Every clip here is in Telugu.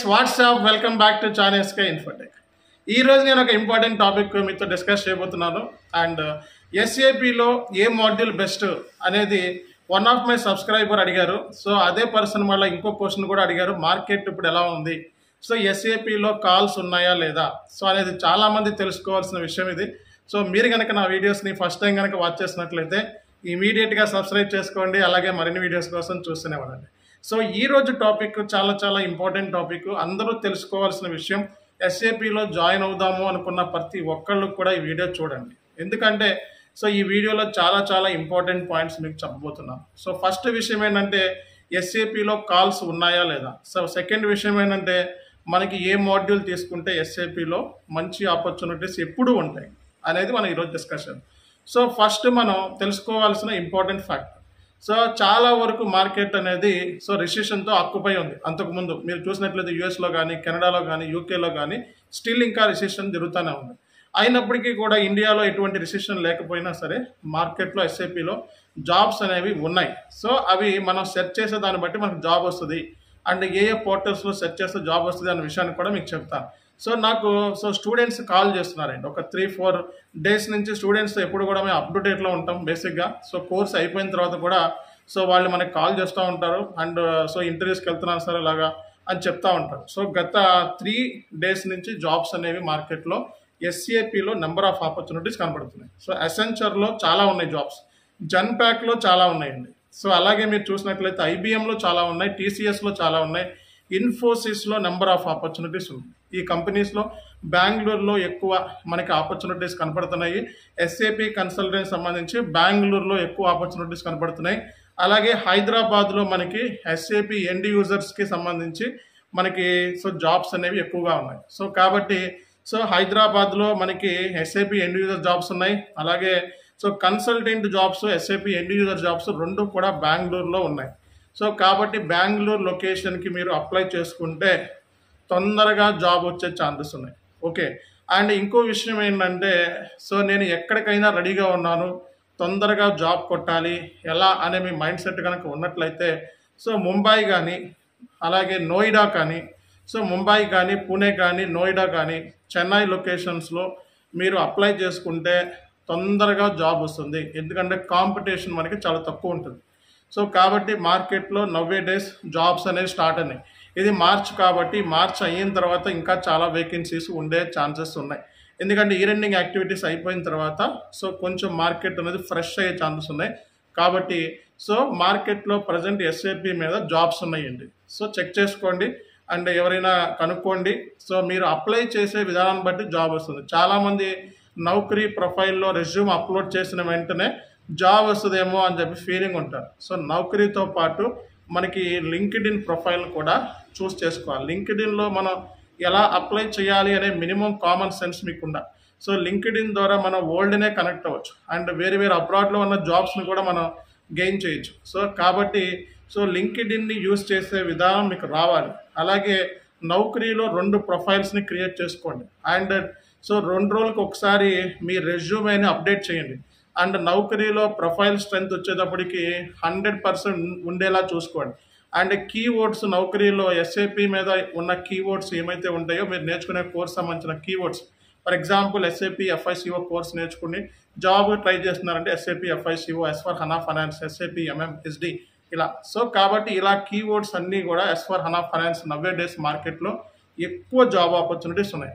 వాట్సాప్ వెల్కమ్ బ్యాక్ టు చానేస్కే ఇన్ఫోటెక్ ఈ రోజు నేను ఒక ఇంపార్టెంట్ టాపిక్ మీతో డిస్కస్ చేయబోతున్నాను అండ్ ఎస్ఏపిలో ఏ మాడ్యూల్ బెస్ట్ అనేది వన్ ఆఫ్ మై సబ్స్క్రైబర్ అడిగారు సో అదే పర్సన్ మళ్ళీ ఇంకో క్వశ్చన్ కూడా అడిగారు మార్కెట్ ఇప్పుడు ఎలా ఉంది సో ఎస్ఏపిలో కాల్స్ ఉన్నాయా లేదా సో అనేది చాలామంది తెలుసుకోవాల్సిన విషయం ఇది సో మీరు కనుక నా వీడియోస్ని ఫస్ట్ టైం కనుక వాచ్ చేసినట్లయితే ఇమీడియట్గా సబ్స్క్రైబ్ చేసుకోండి అలాగే మరిన్ని వీడియోస్ కోసం చూస్తూనే ఉండండి సో ఈ రోజు టాపిక్ చాలా చాలా ఇంపార్టెంట్ టాపిక్ అందరూ తెలుసుకోవాల్సిన విషయం ఎస్ఏపిలో జాయిన్ అవుదాము అనుకున్న ప్రతి ఒక్కళ్ళు కూడా ఈ వీడియో చూడండి ఎందుకంటే సో ఈ వీడియోలో చాలా చాలా ఇంపార్టెంట్ పాయింట్స్ మీకు చెప్పబోతున్నాను సో ఫస్ట్ విషయం ఏంటంటే ఎస్ఏపిలో కాల్స్ ఉన్నాయా లేదా సో సెకండ్ విషయం ఏంటంటే మనకి ఏ మాడ్యూల్ తీసుకుంటే ఎస్ఏపిలో మంచి ఆపర్చునిటీస్ ఎప్పుడు ఉంటాయి అనేది మనం ఈరోజు డిస్కషన్ సో ఫస్ట్ మనం తెలుసుకోవాల్సిన ఇంపార్టెంట్ ఫ్యాక్ట్ సో చాలా వరకు మార్కెట్ అనేది సో రిసెషన్తో ఆక్యుపై ఉంది అంతకుముందు మీరు చూసినట్లయితే యూఎస్లో కానీ కెనడాలో కానీ యూకేలో కానీ స్టిల్ ఇంకా రిసెషన్ జరుగుతూనే ఉంది అయినప్పటికీ కూడా ఇండియాలో ఎటువంటి రిసెషన్ లేకపోయినా సరే మార్కెట్లో ఎస్ఐపిలో జాబ్స్ అనేవి ఉన్నాయి సో అవి మనం సెర్చ్ చేసే దాన్ని బట్టి మనకు జాబ్ వస్తుంది అండ్ ఏ ఏ పోర్టల్స్లో సెర్చ్ చేస్తే జాబ్ వస్తుంది అనే విషయాన్ని కూడా మీకు చెప్తాను సో నాకు సో స్టూడెంట్స్ కాల్ చేస్తున్నారండి ఒక త్రీ ఫోర్ డేస్ నుంచి స్టూడెంట్స్ ఎప్పుడు కూడా మేము అప్ టు డేట్లో ఉంటాం బేసిక్గా సో కోర్స్ అయిపోయిన తర్వాత కూడా సో వాళ్ళు మనకి కాల్ చేస్తూ ఉంటారు అండ్ సో ఇంటర్వ్యూస్కి వెళ్తున్నాను సార్ ఇలాగా అని చెప్తా ఉంటారు సో గత త్రీ డేస్ నుంచి జాబ్స్ అనేవి మార్కెట్లో ఎస్సిఏపిలో నెంబర్ ఆఫ్ ఆపర్చునిటీస్ కనబడుతున్నాయి సో అసెంచర్లో చాలా ఉన్నాయి జాబ్స్ జన్ ప్యాక్లో చాలా ఉన్నాయండి సో అలాగే మీరు చూసినట్లయితే ఐబిఎంలో చాలా ఉన్నాయి టీసీఎస్లో చాలా ఉన్నాయి ఇన్ఫోసిస్లో నెంబర్ ఆఫ్ ఆపర్చునిటీస్ ఉన్నాయి ఈ కంపెనీస్లో బెంగళూరులో ఎక్కువ మనకి ఆపర్చునిటీస్ కనపడుతున్నాయి ఎస్ఏపి కన్సల్టెంట్ సంబంధించి బెంగళూరులో ఎక్కువ ఆపర్చునిటీస్ కనపడుతున్నాయి అలాగే హైదరాబాద్లో మనకి ఎస్ఏపి ఎండ్ యూజర్స్కి సంబంధించి మనకి సో జాబ్స్ అనేవి ఎక్కువగా ఉన్నాయి సో కాబట్టి సో హైదరాబాద్లో మనకి ఎస్ఏపి ఎండ్ యూజర్ జాబ్స్ ఉన్నాయి అలాగే so consultant jobs SAP end user jobs రెండు కూడా బెంగళూరులో ఉన్నాయి సో కాబట్టి బెంగళూరు లొకేషన్కి మీరు అప్లై చేసుకుంటే తొందరగా జాబ్ వచ్చే ఛాన్సెస్ ఉన్నాయి ఓకే అండ్ ఇంకో విషయం ఏంటంటే సో నేను ఎక్కడికైనా రెడీగా ఉన్నాను తొందరగా జాబ్ కొట్టాలి ఎలా అనే మీ మైండ్ సెట్ కనుక ఉన్నట్లయితే సో ముంబై కానీ అలాగే నోయిడా కానీ సో ముంబై కానీ పూణే కానీ నోయిడా కానీ చెన్నై లొకేషన్స్లో మీరు అప్లై చేసుకుంటే తొందరగా జాబ్ వస్తుంది ఎందుకంటే కాంపిటీషన్ మనకి చాలా తక్కువ ఉంటుంది సో కాబట్టి మార్కెట్లో నవ్వే డేస్ జాబ్స్ అనేవి స్టార్ట్ అయినాయి ఇది మార్చ్ కాబట్టి మార్చ్ అయిన తర్వాత ఇంకా చాలా వేకెన్సీస్ ఉండే ఛాన్సెస్ ఉన్నాయి ఎందుకంటే ఈ రెండింగ్ యాక్టివిటీస్ అయిపోయిన తర్వాత సో కొంచెం మార్కెట్ అనేది ఫ్రెష్ అయ్యే ఛాన్సెస్ ఉన్నాయి కాబట్టి సో మార్కెట్లో ప్రజెంట్ ఎస్ఏపి మీద జాబ్స్ ఉన్నాయండి సో చెక్ చేసుకోండి అండ్ ఎవరైనా కనుక్కోండి సో మీరు అప్లై చేసే విధానాన్ని బట్టి జాబ్ వస్తుంది చాలామంది నౌకరీ ప్రొఫైల్లో రెజ్యూమ్ అప్లోడ్ చేసిన వెంటనే జాబ్ వస్తుందేమో అని చెప్పి ఫీలింగ్ ఉంటారు సో నౌకరీతో పాటు మనకి లింక్డ్ ఇన్ ప్రొఫైల్ కూడా చూస్ చేసుకోవాలి లింక్డ్ ఇన్లో మనం ఎలా అప్లై చేయాలి అనే మినిమం కామన్ సెన్స్ మీకు ఉండాలి సో లింక్డ్ ఇన్ ద్వారా మనం వరల్డ్నే కనెక్ట్ అవ్వచ్చు అండ్ వేరే వేరే అబ్రాడ్లో ఉన్న జాబ్స్ని కూడా మనం గెయిన్ చేయొచ్చు సో కాబట్టి సో లింక్డ్ ఇన్ని యూస్ చేసే విధానం మీకు రావాలి అలాగే నౌకరీలో రెండు ప్రొఫైల్స్ని క్రియేట్ చేసుకోండి అండ్ సో రెండు రోజులకు ఒకసారి మీ రెజ్యూమేని అప్డేట్ చేయండి అండ్ నౌకరీలో ప్రొఫైల్ స్ట్రెంత్ వచ్చేటప్పటికి హండ్రెడ్ పర్సెంట్ ఉండేలా చూసుకోండి అండ్ కీవర్డ్స్ నౌకరీలో ఎస్ఏపి మీద ఉన్న కీవర్డ్స్ ఏమైతే ఉంటాయో మీరు నేర్చుకునే కోర్స్ సంబంధించిన keywords for example SAP FICO course నేర్చుకుని జాబ్ ట్రై చేస్తున్నారంటే SAP FICO S for HANA finance SAP MM SD ఇలా సో కాబట్టి ఇలా కీవర్డ్స్ అన్నీ కూడా S for HANA finance nowadays మార్కెట్లో ఎక్కువ జాబ్ ఆపర్చునిటీస్ ఉన్నాయి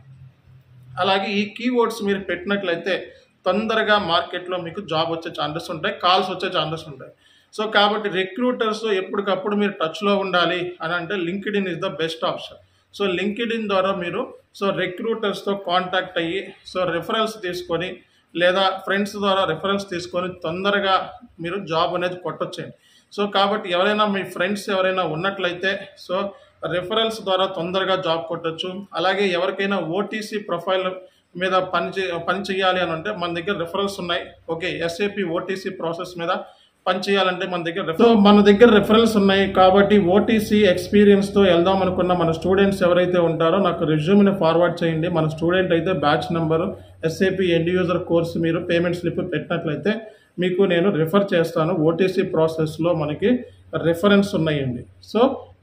అలాగే ఈ కీవర్డ్స్ మీరు పెట్టినట్లయితే తొందరగా మార్కెట్లో మీకు జాబ్ వచ్చే ఛాన్సెస్ ఉంటాయి కాల్స్ వచ్చే ఛాన్సెస్ ఉంటాయి సో కాబట్టి రిక్రూటర్స్ ఎప్పటికప్పుడు మీరు టచ్లో ఉండాలి అని అంటే LinkedIn is the best option so LinkedIn ద్వారా మీరు సో రిక్రూటర్స్తో కాంటాక్ట్ అయ్యి సో రిఫరల్స్ తీసుకొని లేదా ఫ్రెండ్స్ ద్వారా రిఫరల్స్ తీసుకొని తొందరగా మీరు జాబ్ అనేది కొట్టొచ్చేయండి సో కాబట్టి ఎవరైనా మీ ఫ్రెండ్స్ ఎవరైనా ఉన్నట్లయితే సో రిఫరల్స్ ద్వారా తొందరగా జాబ్ కొట్టచ్చు అలాగే ఎవరికైనా ఓటీసీ ప్రొఫైల్ మీద పని చే పని చేయాలి అని అంటే మన దగ్గర రిఫరల్స్ ఉన్నాయి ఓకే ఎస్ఏపి ఓటీసీ ప్రాసెస్ మీద పని చేయాలంటే మన దగ్గర సో మన దగ్గర రిఫరల్స్ ఉన్నాయి కాబట్టి ఓటీసీ ఎక్స్పీరియన్స్తో వెళ్దాం అనుకున్న మన స్టూడెంట్స్ ఎవరైతే ఉంటారో నాకు రెజ్యూమ్ని ఫార్వర్డ్ చేయండి మన స్టూడెంట్ అయితే batch number SAP end user course మీరు పేమెంట్ స్లిప్ పెట్టినట్లయితే మీకు నేను రిఫర్ చేస్తాను ఓటీసీ ప్రాసెస్లో మనకి రిఫరెన్స్ ఉన్నాయండి సో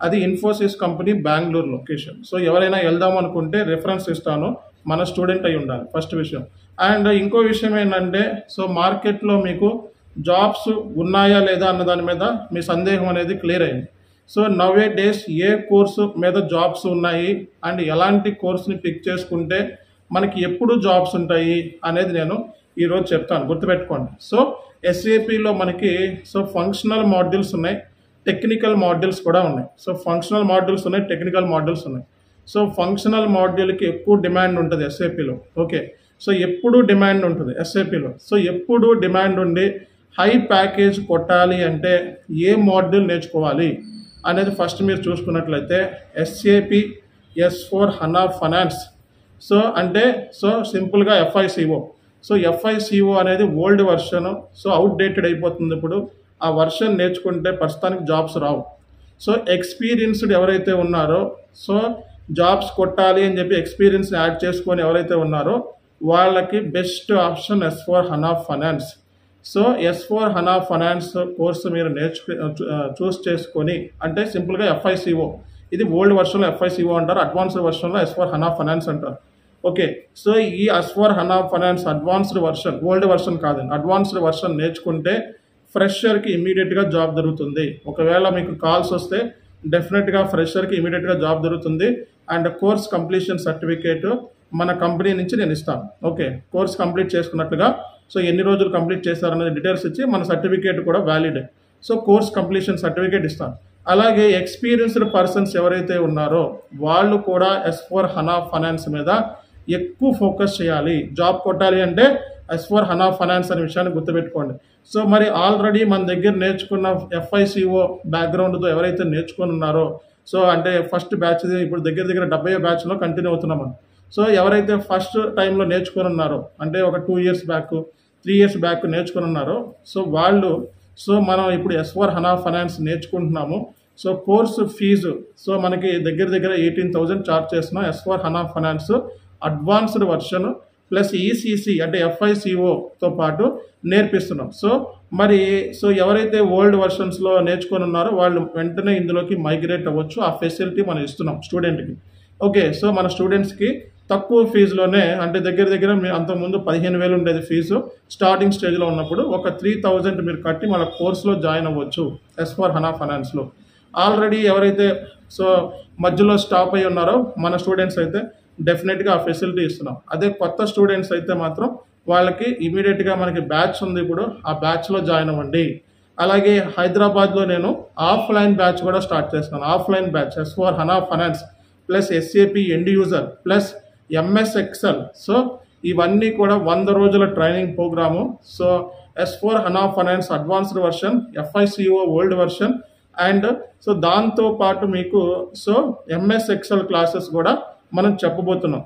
అది Infosys company Bengaluru location so ఎవరైనా వెళ్దాం అనుకుంటే రెఫరెన్స్ ఇస్తాను మన స్టూడెంట్ అయి ఉండాలి ఫస్ట్ విషయం అండ్ ఇంకో విషయం ఏంటంటే సో మార్కెట్లో మీకు జాబ్స్ ఉన్నాయా లేదా అన్న దాని మీద మీ సందేహం అనేది క్లియర్ అయింది సో నవే డేస్ ఏ కోర్సు మీద జాబ్స్ ఉన్నాయి అండ్ ఎలాంటి కోర్సుని పిక్ చేసుకుంటే మనకి ఎప్పుడు జాబ్స్ ఉంటాయి అనేది నేను ఈరోజు చెప్తాను గుర్తుపెట్టుకోండి సో ఎస్ఏపిలో మనకి సో ఫంక్షనల్ మాడ్యూల్స్ ఉన్నాయి టెక్నికల్ మాడ్యూల్స్ కూడా ఉన్నాయి సో ఫంక్షనల్ మాడ్యూల్స్ ఉన్నాయి టెక్నికల్ మాడ్యూల్స్ ఉన్నాయి సో ఫంక్షనల్ మాడ్యూల్కి ఎక్కువ డిమాండ్ ఉంటుంది ఎస్ఏపిలో ఓకే సో ఎప్పుడు డిమాండ్ ఉంటుంది ఎస్ఏపిలో సో ఎప్పుడు డిమాండ్ ఉండి హై ప్యాకేజ్ కొట్టాలి అంటే ఏ మాడ్యూల్ నేర్చుకోవాలి అనేది ఫస్ట్ మీరు చూసుకున్నట్లయితే SAP S four HANA finance so అంటే సో సింపుల్గా ఎఫ్ఐసిఓ సో ఎఫ్ఐసిఓ అనేది old version so outdated అయిపోతుంది ఇప్పుడు ఆ వర్షన్ నేర్చుకుంటే ప్రస్తుతానికి జాబ్స్ రావు సో ఎక్స్పీరియన్స్డ్ ఎవరైతే ఉన్నారో సో జాబ్స్ కొట్టాలి అని చెప్పి ఎక్స్పీరియన్స్ యాడ్ చేసుకొని ఎవరైతే ఉన్నారో వాళ్ళకి best option S four HANA finance so S four HANA finance course మీరు నేర్చుకు చూస్ చేసుకొని అంటే సింపుల్గా ఎఫ్ఐసిఓ ఇది ఓల్డ్ వర్షన్లో ఎఫ్ఐసిఓ అంటారు అడ్వాన్స్డ్ వర్షన్లో ఎస్ ఫోర్ హనా ఫైనాన్స్ అంటారు ఓకే సో ఈ S four HANA finance advanced version old version కాదండి అడ్వాన్స్డ్ వర్షన్ నేర్చుకుంటే ఫ్రెషర్కి ఇమీడియట్గా జాబ్ దొరుకుతుంది ఒకవేళ మీకు కాల్స్ వస్తే డెఫినెట్గా ఫ్రెషర్కి ఇమీడియట్గా జాబ్ దొరుకుతుంది అండ్ కోర్స్ కంప్లీషన్ సర్టిఫికేట్ మన కంపెనీ నుంచి నేను ఇస్తాను ఓకే కోర్స్ కంప్లీట్ చేసుకున్నట్లుగా సో ఎన్ని రోజులు కంప్లీట్ చేస్తారనేది డీటెయిల్స్ ఇచ్చి మన సర్టిఫికేట్ కూడా valid so course completion certificate ఇస్తాను అలాగే ఎక్స్పీరియన్స్డ్ పర్సన్స్ ఎవరైతే ఉన్నారో వాళ్ళు కూడా ఎస్ ఫోర్ హనా ఫైనాన్స్ మీద ఎక్కువ ఫోకస్ చేయాలి జాబ్ కొట్టాలి అంటే ఎస్ ఫోర్ హనా ఫైనాన్స్ అనే విషయాన్ని గుర్తుపెట్టుకోండి సో మరి ఆల్రెడీ మన దగ్గర నేర్చుకున్న ఎఫ్ఐసిఓ బ్యాక్గ్రౌండ్తో ఎవరైతే నేర్చుకొని ఉన్నారో సో అంటే ఫస్ట్ బ్యాచ్ ఇప్పుడు దగ్గర దగ్గర డెబ్బై బ్యాచ్లో కంటిన్యూ అవుతున్నాం మనం సో ఎవరైతే ఫస్ట్ టైంలో నేర్చుకొని ఉన్నారో అంటే ఒక two years back three years back నేర్చుకొని ఉన్నారో సో వాళ్ళు సో మనం ఇప్పుడు ఎస్ ఫోర్ హనా ఫైనాన్స్ నేర్చుకుంటున్నాము సో కోర్సు ఫీజు సో మనకి దగ్గర దగ్గర ఎయిటీన్ థౌజండ్ చార్జ్ చేస్తున్నాం S four HANA finance advanced version plus ECC అంటే ఎఫ్ఐసిఓతో పాటు నేర్పిస్తున్నాం సో మరి సో ఎవరైతే ఓల్డ్ వర్షన్స్లో నేర్చుకొని ఉన్నారో వాళ్ళు వెంటనే ఇందులోకి మైగ్రేట్ అవ్వచ్చు ఆ ఫెసిలిటీ మనం ఇస్తున్నాం స్టూడెంట్కి ఓకే సో మన స్టూడెంట్స్కి తక్కువ ఫీజులోనే అంటే దగ్గర దగ్గర మీ అంతకుముందు పదిహేను వేలు ఉండేది ఫీజు స్టార్టింగ్ స్టేజ్లో ఉన్నప్పుడు ఒక త్రీ థౌజండ్ మీరు కట్టి మన కోర్సులో జాయిన్ అవ్వచ్చు ఎస్ ఫర్ హనా ఫైనాన్స్లో ఆల్రెడీ ఎవరైతే సో మధ్యలో స్టాప్ అయి ఉన్నారో మన స్టూడెంట్స్ అయితే డెఫినెట్గా ఆ ఫెసిలిటీ ఇస్తున్నాం అదే కొత్త స్టూడెంట్స్ అయితే మాత్రం వాళ్ళకి ఇమీడియట్గా మనకి బ్యాచ్ ఉంది ఇప్పుడు ఆ బ్యాచ్లో జాయిన్ అవ్వండి అలాగే హైదరాబాద్లో నేను ఆఫ్లైన్ బ్యాచ్ కూడా స్టార్ట్ చేస్తున్నాను offline batch S four HANA finance plus SAP end user plus MS Excel so ఇవన్నీ కూడా వంద రోజుల training programme so S four HANA finance advanced version FICO old version and so దాంతో పాటు మీకు సో ఎంఎస్ ఎక్సెల్ క్లాసెస్ కూడా మనం చెప్పబోతున్నాం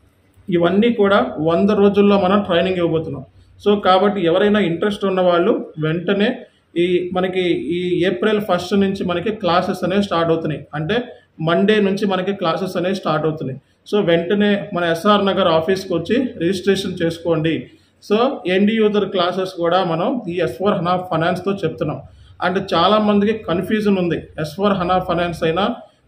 ఇవన్నీ కూడా వంద రోజుల్లో మనం ట్రైనింగ్ ఇవ్వబోతున్నాం సో కాబట్టి ఎవరైనా ఇంట్రెస్ట్ ఉన్న వాళ్ళు వెంటనే ఈ మనకి ఈ ఏప్రిల్ ఫస్ట్ నుంచి మనకి క్లాసెస్ అనేవి స్టార్ట్ అవుతున్నాయి అంటే మండే నుంచి మనకి క్లాసెస్ అనేవి స్టార్ట్ అవుతున్నాయి సో వెంటనే మన ఎస్ఆర్ నగర్ ఆఫీస్కి వచ్చి రిజిస్ట్రేషన్ చేసుకోండి సో ఎండ్ యూజర్ క్లాసెస్ కూడా మనం ఈ ఎస్ ఫోర్ హనా ఫైనాన్స్తో చెప్తున్నాం అండ్ చాలా మందికి కన్ఫ్యూజన్ ఉంది ఎస్ ఫోర్ హనా ఫైనాన్స్ అయినా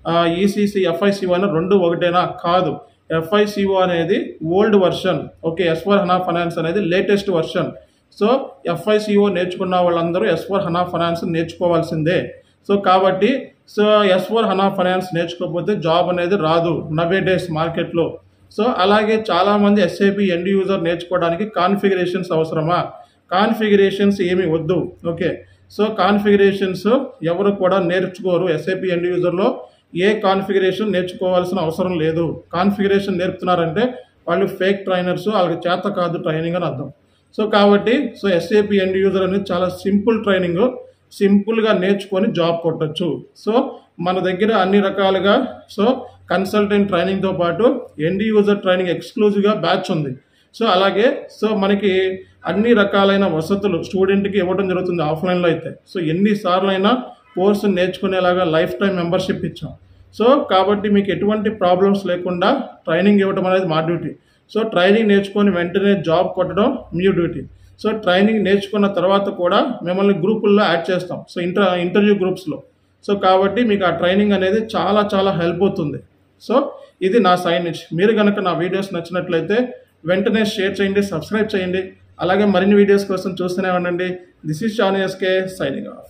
ఈసీసీ ఎఫ్ఐసిఓ అయినా రెండు ఒకటేనా కాదు ఎఫ్ఐసిఓ అనేది old version okay S four HANA finance అనేది లేటెస్ట్ వర్షన్ సో ఎఫ్ఐసిఓ నేర్చుకున్న వాళ్ళందరూ ఎస్ ఫోర్ హనా ఫైనాన్స్ నేర్చుకోవాల్సిందే సో కాబట్టి so S four HANA finance నేర్చుకోకపోతే జాబ్ అనేది రాదు నవే డేస్ మార్కెట్లో సో అలాగే చాలామంది ఎస్ఐపి ఎండ్ యూజర్ నేర్చుకోవడానికి కాన్ఫిగరేషన్స్ అవసరమా కాన్ఫిగరేషన్స్ ఏమి వద్దు ఓకే సో కాన్ఫిగరేషన్స్ ఎవరు కూడా నేర్చుకోరు ఎస్ఐపి ఎండ్ యూజర్లో ఏ కాన్ఫిగరేషన్ నేర్చుకోవాల్సిన అవసరం లేదు కాన్ఫిగరేషన్ నేర్పుతున్నారంటే వాళ్ళు ఫేక్ ట్రైనర్స్ వాళ్ళకి చేత కాదు ట్రైనింగ్ అని అర్థం సో కాబట్టి సో ఎస్ఏపి ఎండ్ యూజర్ అనేది చాలా సింపుల్ ట్రైనింగ్ సింపుల్గా నేర్చుకొని జాబ్ కొట్టచ్చు సో మన దగ్గర అన్ని రకాలుగా సో కన్సల్టెంట్ ట్రైనింగ్తో పాటు ఎండ్ యూజర్ ట్రైనింగ్ ఎక్స్క్లూజివ్గా బ్యాచ్ ఉంది సో అలాగే సో మనకి అన్ని రకాలైన వసతులు స్టూడెంట్కి ఇవ్వడం జరుగుతుంది ఆఫ్లైన్లో అయితే సో ఎన్నిసార్లు అయినా కోర్సు నేర్చుకునేలాగా లైఫ్ టైం మెంబర్షిప్ ఇచ్చాం సో కాబట్టి మీకు ఎటువంటి ప్రాబ్లమ్స్ లేకుండా ట్రైనింగ్ ఇవ్వడం అనేది మా డ్యూటీ సో ట్రైనింగ్ నేర్చుకొని వెంటనే జాబ్ కొట్టడం మీ డ్యూటీ సో ట్రైనింగ్ నేర్చుకున్న తర్వాత కూడా మిమ్మల్ని గ్రూపుల్లో యాడ్ చేస్తాం సో ఇంటర్ ఇంటర్వ్యూ గ్రూప్స్లో సో కాబట్టి మీకు ఆ ట్రైనింగ్ అనేది చాలా చాలా హెల్ప్ అవుతుంది సో ఇది నా సైన్ నుంచి మీరు కనుక నా వీడియోస్ నచ్చినట్లయితే వెంటనే షేర్ చేయండి సబ్స్క్రైబ్ చేయండి అలాగే మరిన్ని వీడియోస్ కోసం చూస్తూనే ఉండండి this is Shan SK signing of